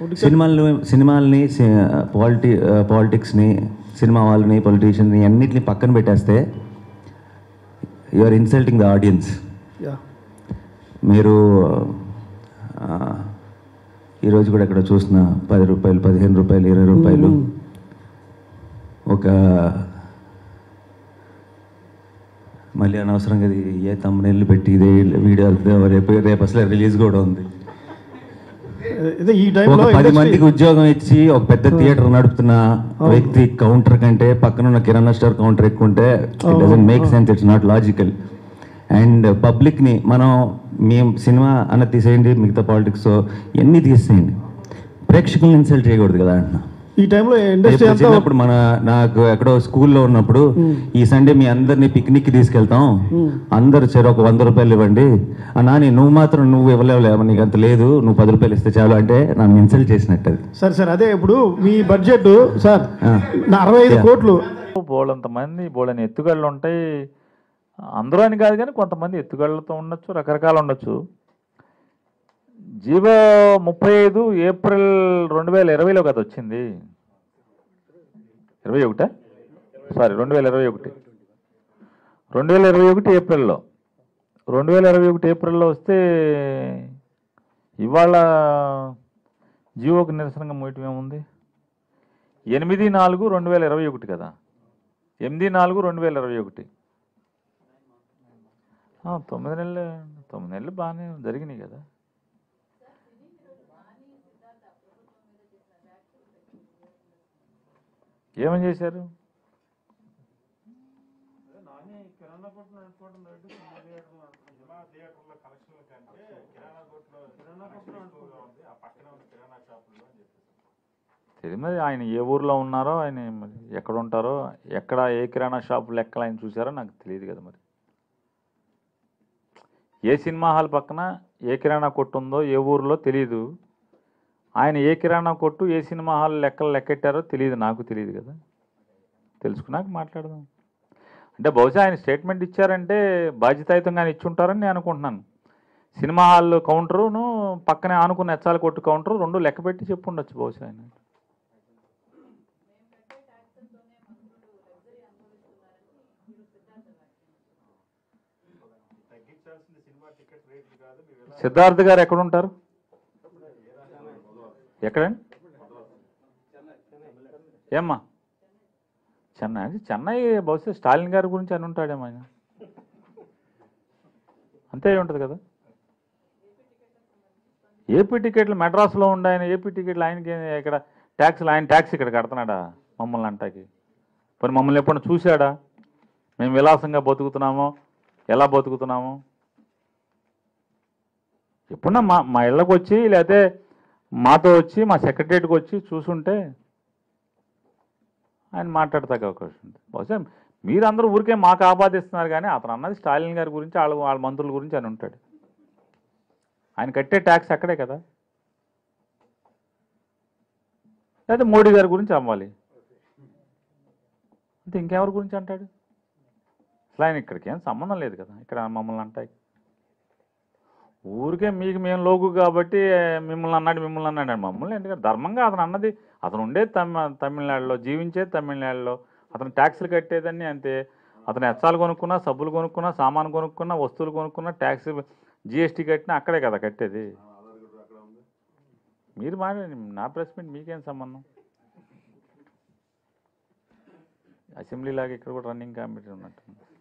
సినిమాలను సినిమాల్ని పాలిటి పాలిటిక్స్ని సినిమా వాళ్ళని పొలిటీషియన్ని అన్నిటిని పక్కన పెట్టేస్తే you are insulting the audience yeah మీరు ఆ, ఈరోజు కూడా ఇక్కడ చూసిన పది రూపాయలు పదిహేను రూపాయలు ఇరవై రూపాయలు ఒక మళ్ళీ అనవసరంగా ఇది ఏ తమ్ముళ్ళు పెట్టి ఇదే వీడియో రేపు రేపు అసలు రిలీజ్ కూడా ఉంది ఇదే ఈ ఒక టైంలో పది మందికి ఉద్యోగం ఇచ్చి ఒక పెద్ద థియేటర్ నడుపుతున్న వ్యక్తి కౌంటర్ కంటే పక్కన ఉన్న కిరాణా స్టోర్ కౌంటర్ ఎక్కువ ఉంటే it doesn't make sense it's not logical and public ని మనం మేము సినిమా అన్న తీసేయండి మిగతా పాలిటిక్స్ ఎన్ని తీసేయండి ప్రేక్షకులను ఇన్సల్ట్ చేయకూడదు కదా అంటున్నా ఈ టైంలో ఇండస్ట్రీ రేపు అంతా చిన్నప్పుడు మన నాకు ఎక్కడో స్కూల్లో ఉన్నప్పుడు ఈ సండే మీ అందరినీ పిక్నిక్ కి తీసుకెళ్తాం అందరు చెరు ఒక వంద రూపాయలు ఇవ్వండి ఆ నాని నువ్వు మాత్రం నువ్వు ఇవ్వలేవు నీకు అంత లేదు నువ్వు పది రూపాయలు ఇస్తే చాలు అంటే నన్ను ఇన్సల్ట్ చేసినట్టు అది సరే సార్ అదే ఇప్పుడు మీ బడ్జెట్ సార్ ఆ. నా అరవై ఐదు Yeah. కోట్లు బోలంత మంది బోలని ఎత్తుగళ్ళు ఉంటాయి అందరూ అని కాదు కానీ కొంతమంది ఎత్తుగళ్ళతో ఉండొచ్చు రకరకాలు ఉండొచ్చు జీవో ముప్పై ఐదు ఏప్రిల్ రెండు వేల ఇరవైలో కదా వచ్చింది ఇరవై ఒకటా సారీ రెండు వేల ఇరవై ఒకటి రెండు వేల ఇరవై ఒకటి ఏప్రిల్లో రెండు వేల ఇరవై ఒకటి ఏప్రిల్లో వస్తే ఇవాళ జీవోకి నిరసనగా మోయటం ఏముంది ఎనిమిది నాలుగు రెండు వేల ఇరవై ఒకటి కదా ఎనిమిది నాలుగు రెండు వేల ఇరవై ఒకటి ఆ, తొమ్మిది నెలలు తొమ్మిది నెలలు బాగానే జరిగినాయి కదా ఏమని చేశారు తెలియదు మరి ఆయన ఏ ఊర్లో ఉన్నారో ఆయన మరి ఎక్కడ ఉంటారో ఎక్కడ ఏ కిరాణా షాపు లెక్కలు ఆయన చూసారో నాకు తెలియదు కదా మరి ఏ సినిమా హాల్ పక్కన ఏ కిరాణా కొట్టు ఉందో ఏ ఊర్లో తెలియదు ఆయన ఏ కిరాణా కొట్టు ఏ సినిమా హాల్ లెక్కలు లెక్కెట్టారో తెలియదు నాకు తెలియదు కదా తెలుసుకున్నాక మాట్లాడదాం అంటే బహుశా ఆయన స్టేట్మెంట్ ఇచ్చారంటే బాధ్యతాయుతంగానే ఇచ్చుంటారని నేను అనుకుంటున్నాను సినిమా హాల్ కౌంటరును పక్కనే ఆనుకున్న ఎచ్చాల కొట్టు కౌంటరు రెండు లెక్క పెట్టి చెప్పు ఉండొచ్చు బహుశా ఆయన సిద్ధార్థ్ గారు ఎక్కడ ఉంటారు ఎక్కడండి ఏమ్మా చెన్నై అంటే చెన్నై బహుశా స్టాలిన్ గారి గురించి అని ఉంటాడేమో ఆయన అంతే అయి ఉంటుంది కదా ఏపీ టికెట్లు మెడ్రాస్లో ఉండే ఆయన ఏపీ టికెట్లు ఆయనకి ఇక్కడ ట్యాక్స్లు ఆయన ట్యాక్స్ ఇక్కడ కడుతున్నాడా మమ్మల్ని అంటాకి మరి మమ్మల్ని ఎప్పుడైనా చూశాడా మేము విలాసంగా బతుకుతున్నామో ఎలా బతుకుతున్నామో ఎప్పుడన్నా మా మా ఇళ్ళకి వచ్చి లేకపోతే మాతో వచ్చి మా సెక్రటరియట్కి వచ్చి చూసుంటే ఆయన మాట్లాడతాక అవకాశం ఉంది బహుశా మీరందరూ ఊరికే మాకు ఆపాదిస్తున్నారు కానీ అతను అన్నది స్టాలిన్ గారి గురించి వాళ్ళ వాళ్ళ మంత్రుల గురించి అని ఉంటాడు ఆయన కట్టే ట్యాక్స్ అక్కడే కదా లేదా మోడీ గారి గురించి అమ్మాలి అంటే ఇంకెవరి గురించి అంటాడు అసలు ఆయన ఇక్కడికి ఏం సంబంధం లేదు కదా ఇక్కడ మమ్మల్ని అంటాయి ఊరికే మీకు మేము లోకు కాబట్టి మిమ్మల్ని అన్నాడు మిమ్మల్ని అన్నాడు మమ్మల్ని ఎందుకంటే ధర్మంగా అతను అన్నది అతను ఉండే తమి తమిళనాడులో జీవించేది తమిళనాడులో అతను ట్యాక్స్లు కట్టేదని అంతే అతను ఎచ్చాలు కొనుక్కున్నా సబ్బులు కొనుక్కున్నా సామాను కొనుక్కున్నా వస్తువులు కొనుక్కున్నా ట్యాక్స్ జిఎస్టీ కట్టినా అక్కడే కదా కట్టేది మీరు మాట్లాడండి నా ప్రెస్ మీట్ మీకేం సంబంధం అసెంబ్లీ లాగా ఇక్కడ కూడా రన్నింగ్ కమిటీ ఉన్నట్టు